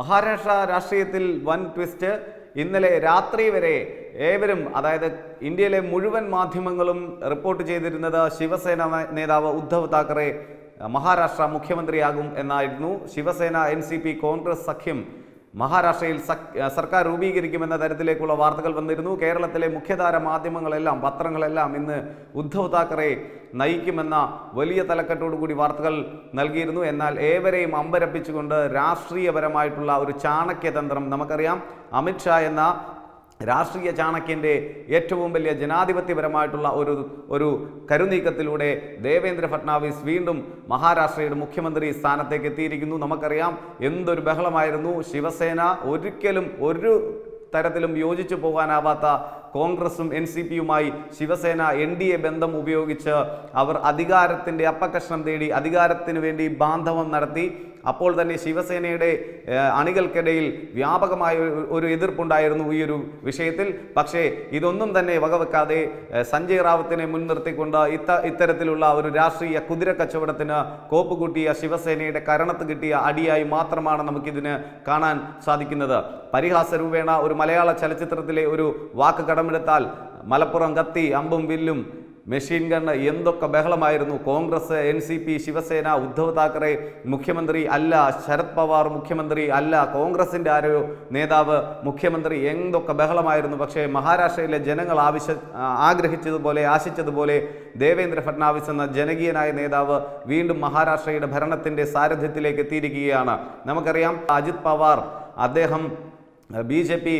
മഹാരാഷ്ട്ര രാഷ്ട്രീയത്തിൽ വൻ ട്വിസ്റ്റ് ഇന്നലെ രാത്രി വരെ ഏവരും അതായത് ഇന്ത്യയിലെ മുഴുവൻ മാധ്യമങ്ങളും റിപ്പോർട്ട് ചെയ്തിരുന്നത് ശിവസേന നേ- നേതാവ് ഉദ്ധവ് താക്കറെ മഹാരാഷ്ട്ര മുഖ്യമന്ത്രിയാകും എന്നായിരുന്നു Shiv Sena N C P Congress സഖ്യം മഹാരാഷ്ട്രയിൽ സക്- സർക്കാർ രൂപീകരിക്കുമെന്ന തരത്തിലേക്കുള്ള വാർത്തകൾ വന്നിരുന്നു കേരളത്തിലെ മുഖ്യധാര മാധ്യമങ്ങളെല്ലാം പത്രങ്ങളെല്ലാം ഇന്ന് ഉദ്ധവ് താക്കറെ നയിക്കുമെന്ന വലിയ തലക്കെട്ടോടുകൂടി വാർത്തകൾ നൽകിയിരുന്നു എന്നാൽ ഏവരെയും അമ്പരപ്പിച്ചുകൊണ്ട് രാഷ്ട്രീയപരമായിട്ടുള്ള ഒരു ചാണക്യതന്ത്രം നമുക്കറിയാം അമിത്ഷാ എന്ന രാഷ്ട്രീയ ചാണക്യൻ്റെ ഏറ്റവും വലിയ ജനാധിപത്യപരമായിട്ടുള്ള ഒരു ഒരു കരുനീക്കത്തിലൂടെ ദേവേന്ദ്ര ഫട്നാവിസ് വീണ്ടും മഹാരാഷ്ട്രയുടെ മുഖ്യമന്ത്രി സ്ഥാനത്തേക്ക് എത്തിയിരിക്കുന്നു നമുക്കറിയാം എന്തൊരു ബഹളമായിരുന്നു ശിവസേന ഒരിക്കലും ഒരു തരത്തിലും യോജിച്ചു പോകാനാവാത്ത കോൺഗ്രസും എൻ സി പിയുമായി ശിവസേന എൻ ഡി എ ബന്ധം ഉപയോഗിച്ച് അവർ അധികാരത്തിൻ്റെ അപ്പകഷ്ണം തേടി അധികാരത്തിന് വേണ്ടി ബാന്ധവം നടത്തി അപ്പോൾ തന്നെ ശിവസേനയുടെ ഏഹ്, അണികൾക്കിടയിൽ വ്യാപകമായ ഒരു- ഒരു എതിർപ്പുണ്ടായിരുന്നു ഈ ഒരു വിഷയത്തിൽ പക്ഷേ ഇതൊന്നും തന്നെ വകവെക്കാതെ ഏഹ്, സഞ്ജയ് റാവത്തിനെ മുൻനിർത്തിക്കൊണ്ട് ഇത്ത ഇത്തരത്തിലുള്ള ഒരു രാഷ്ട്രീയ കുതിര കച്ചവടത്തിന് കോപ്പ് കൂട്ടിയ ശിവസേനയുടെ കരണത്ത് കിട്ടിയ അടിയായി മാത്രമാണ് നമുക്കിതിന് കാണാൻ സാധിക്കുന്നത് പരിഹാസ രൂപേണ ഒരു മലയാള ചലച്ചിത്രത്തിലെ ഒരു വാക്ക് കടമെടുത്താൽ മലപ്പുറം കത്തി അമ്പും വില്ലും മെഷീൻ ഗണ്ണ് എന്തൊക്കെ ബഹളമായിരുന്നു Congress N C P Shiv Sena Uddhav Thackeray മുഖ്യമന്ത്രി അല്ല ശരത് പവാർ മുഖ്യമന്ത്രി അല്ല കോൺഗ്രസിൻ്റെ ആരോ നേതാവ് മുഖ്യമന്ത്രി എന്തൊക്കെ ബഹളമായിരുന്നു പക്ഷേ മഹാരാഷ്ട്രയിലെ ജനങ്ങൾ ആവശ്യ ആ, ആഗ്രഹിച്ചതുപോലെ ആശിച്ചതുപോലെ ദേവേന്ദ്ര ഫട്നാവിസ് എന്ന ജനകീയനായ നേതാവ് വീണ്ടും മഹാരാഷ്ട്രയുടെ ഭരണത്തിൻ്റെ സാരഥ്യത്തിലേക്ക് എത്തിയിരിക്കുകയാണ് നമുക്കറിയാം അജിത് പവാർ അദ്ദേഹം ബി ജെ പി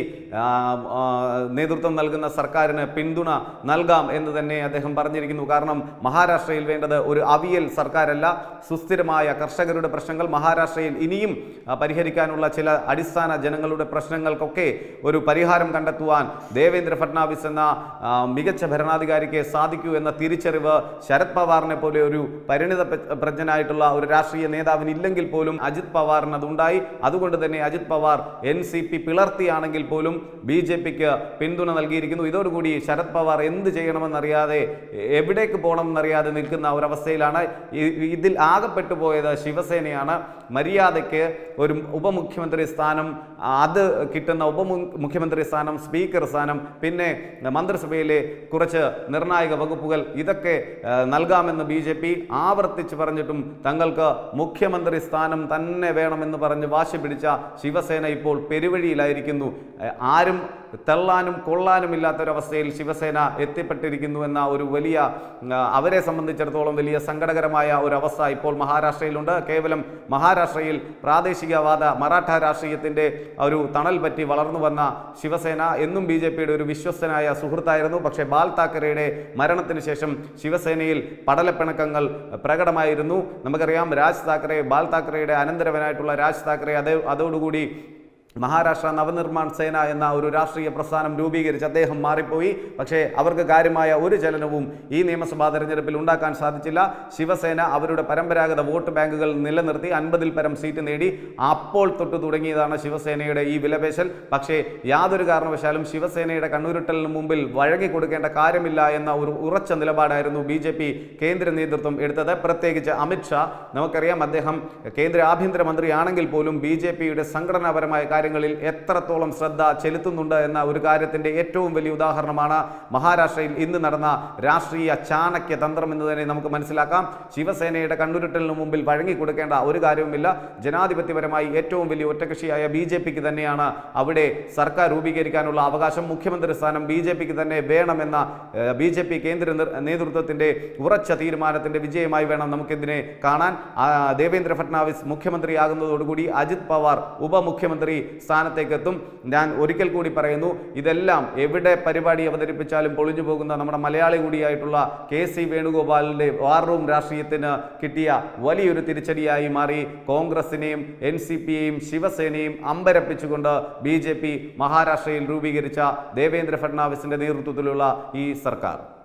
നേതൃത്വം നൽകുന്ന സർക്കാരിന് പിന്തുണ നൽകാം എന്ന് തന്നെ അദ്ദേഹം പറഞ്ഞിരിക്കുന്നു കാരണം മഹാരാഷ്ട്രയിൽ വേണ്ടത് ഒരു അവിയൽ സർക്കാരല്ല സുസ്ഥിരമായ കർഷകരുടെ പ്രശ്നങ്ങൾ മഹാരാഷ്ട്രയിൽ ഇനിയും ആ, പരിഹരിക്കാനുള്ള ചില അടിസ്ഥാന ജനങ്ങളുടെ പ്രശ്നങ്ങൾക്കൊക്കെ ഒരു പരിഹാരം കണ്ടെത്തുവാൻ ദേവേന്ദ്ര ഫട്നാവിസ് എന്ന ആ, മികച്ച ഭരണാധികാരിക്ക് സാധിക്കൂ എന്ന തിരിച്ചറിവ് ശരത് പവാറിനെ പോലെ ഒരു പരിണിത പ്ര- പ്രജ്ഞനായിട്ടുള്ള ഒരു രാഷ്ട്രീയ നേതാവിന് ഇല്ലെങ്കിൽ പോലും അജിത് പവാറിന് അതുണ്ടായി അതുകൊണ്ട് തന്നെ Ajit Pawar N C P പിളർത്തിയാണെങ്കിൽ പോലും ബി ജെ പിക്ക് പിന്തുണ നൽകിയിരിക്കുന്നു ഇതോടുകൂടി ശരത് പവാർ എന്ത് ചെയ്യണമെന്നറിയാതെ എവിടേക്ക് പോകണമെന്നറിയാതെ നിൽക്കുന്ന ഒരവസ്ഥയിലാണ് ഇ- ഇതിൽ ആകപ്പെട്ടു പോയത് ശിവസേനയാണ് മര്യാദയ്ക്ക് ഒരു ഉപമുഖ്യമന്ത്രി സ്ഥാനം അത് കിട്ടുന്ന ഉപമുഖ്യമന്ത്രി സ്ഥാനം സ്പീക്കർ സ്ഥാനം പിന്നെ മന്ത്രിസഭയിലെ കുറച്ച് നിർണായക വകുപ്പുകൾ ഇതൊക്കെ ആ, നൽകാമെന്ന് ബി ജെ പി ആവർത്തിച്ച് പറഞ്ഞിട്ടും തങ്ങൾക്ക് മുഖ്യമന്ത്രി സ്ഥാനം തന്നെ വേണമെന്ന് പറഞ്ഞ് വാശി പിടിച്ച ശിവസേന ഇപ്പോൾ പെരുവഴിയിലായിരിക്കുന്നു ആ, ആരും തള്ളാനും കൊള്ളാനുമില്ലാത്തൊരവസ്ഥയിൽ ശിവസേന എത്തിപ്പെട്ടിരിക്കുന്നു എന്ന ഒരു വലിയ ആ, അവരെ സംബന്ധിച്ചിടത്തോളം വലിയ സങ്കടകരമായ ഒരു അവസ്ഥ ഇപ്പോൾ മഹാരാഷ്ട്രയിലുണ്ട് കേവലം മഹാരാഷ്ട്രയിൽ പ്രാദേശികവാദ മറാഠ രാഷ്ട്രീയത്തിൻ്റെ ഒരു തണൽ പറ്റി വളർന്നു വന്ന ശിവസേന എന്നും ബി ജെ പിയുടെ ഒരു വിശ്വസ്തനായ സുഹൃത്തായിരുന്നു പക്ഷേ ബാൽ താക്കറെയുടെ മരണത്തിന് ശേഷം ശിവസേനയിൽ പടലപ്പിണക്കങ്ങൾ പ്രകടമായിരുന്നു നമുക്കറിയാം രാജ് താക്കറെ ബാൽ താക്കറെയുടെ അനന്തരവനായിട്ടുള്ള രാജ് താക്കറെ അതേ അതോടുകൂടി മഹാരാഷ്ട്ര നവനിർമ്മാൺ സേന എന്ന ഒരു രാഷ്ട്രീയ പ്രസ്ഥാനം രൂപീകരിച്ച് അദ്ദേഹം മാറിപ്പോയി പക്ഷേ അവർക്ക് കാര്യമായ ഒരു ചലനവും ഈ നിയമസഭാ തെരഞ്ഞെടുപ്പിൽ ഉണ്ടാക്കാൻ സാധിച്ചില്ല ശിവസേന അവരുടെ പരമ്പരാഗത വോട്ട് ബാങ്കുകൾ നിലനിർത്തി അൻപതിൽ പരം സീറ്റ് നേടി അപ്പോൾ തൊട്ട് തുടങ്ങിയതാണ് ശിവസേനയുടെ ഈ വിലപേശൽ പക്ഷേ യാതൊരു കാരണവശാലും ശിവസേനയുടെ കണ്ണുരുട്ടലിന് മുമ്പിൽ വഴങ്ങി കൊടുക്കേണ്ട കാര്യമില്ല എന്ന ഒരു ഉറച്ച നിലപാടായിരുന്നു ബി ജെ പി കേന്ദ്ര നേതൃത്വം എടുത്തത് പ്രത്യേകിച്ച് അമിത്ഷാ നമുക്കറിയാം അദ്ദേഹം കേന്ദ്ര ആഭ്യന്തരമന്ത്രിയാണെങ്കിൽ പോലും ബി ജെ പിയുടെ സംഘടനാപരമായ കാര്യങ്ങളിൽ എത്രത്തോളം ശ്രദ്ധ ചെലുത്തുന്നുണ്ട് എന്ന ഒരു കാര്യത്തിന്റെ ഏറ്റവും വലിയ ഉദാഹരണമാണ് മഹാരാഷ്ട്രയിൽ ഇന്ന് നടന്ന രാഷ്ട്രീയ ചാണക്യ തന്ത്രം എന്ന് തന്നെ നമുക്ക് മനസ്സിലാക്കാം ശിവസേനയുടെ കണ്ണുരുട്ടലിന് മുമ്പിൽ വഴങ്ങി കൊടുക്കേണ്ട ഒരു കാര്യവുമില്ല ജനാധിപത്യപരമായി ഏറ്റവും വലിയ ഒറ്റകക്ഷിയായ ബി ജെ പിക്ക് തന്നെയാണ് അവിടെ സർക്കാർ രൂപീകരിക്കാനുള്ള അവകാശം മുഖ്യമന്ത്രി സ്ഥാനം ബി ജെ പിക്ക് തന്നെ വേണമെന്ന ബി ജെ പി കേന്ദ്ര നിർ- നേതൃത്വത്തിന്റെ ഉറച്ച തീരുമാനത്തിന്റെ വിജയമായി വേണം നമുക്കിതിനെ കാണാൻ ആ, ദേവേന്ദ്ര ഫട്നാവിസ് മുഖ്യമന്ത്രിയാകുന്നതോടുകൂടി അജിത് പവാർ ഉപമുഖ്യമന്ത്രി സ്ഥാനത്തേക്ക് എത്തും ഞാൻ ഒരിക്കൽ കൂടി പറയുന്നു ഇതെല്ലാം എവിടെ പരിപാടി അവതരിപ്പിച്ചാലും പൊളിഞ്ഞു പോകുന്ന നമ്മുടെ മലയാളി കൂടിയായിട്ടുള്ള കെ സി വേണുഗോപാലിന്റെ വാർ റൂം രാഷ്ട്രീയത്തിന് കിട്ടിയ വലിയൊരു തിരിച്ചടിയായി മാറി കോൺഗ്രസിനെയും എൻ സി പിയെയും ശിവസേനയും അമ്പരപ്പിച്ചുകൊണ്ട് ബി ജെ പി മഹാരാഷ്ട്രയിൽ രൂപീകരിച്ച ദേവേന്ദ്ര ഫട്നാവിസിന്റെ നേതൃത്വത്തിലുള്ള ഈ സർക്കാർ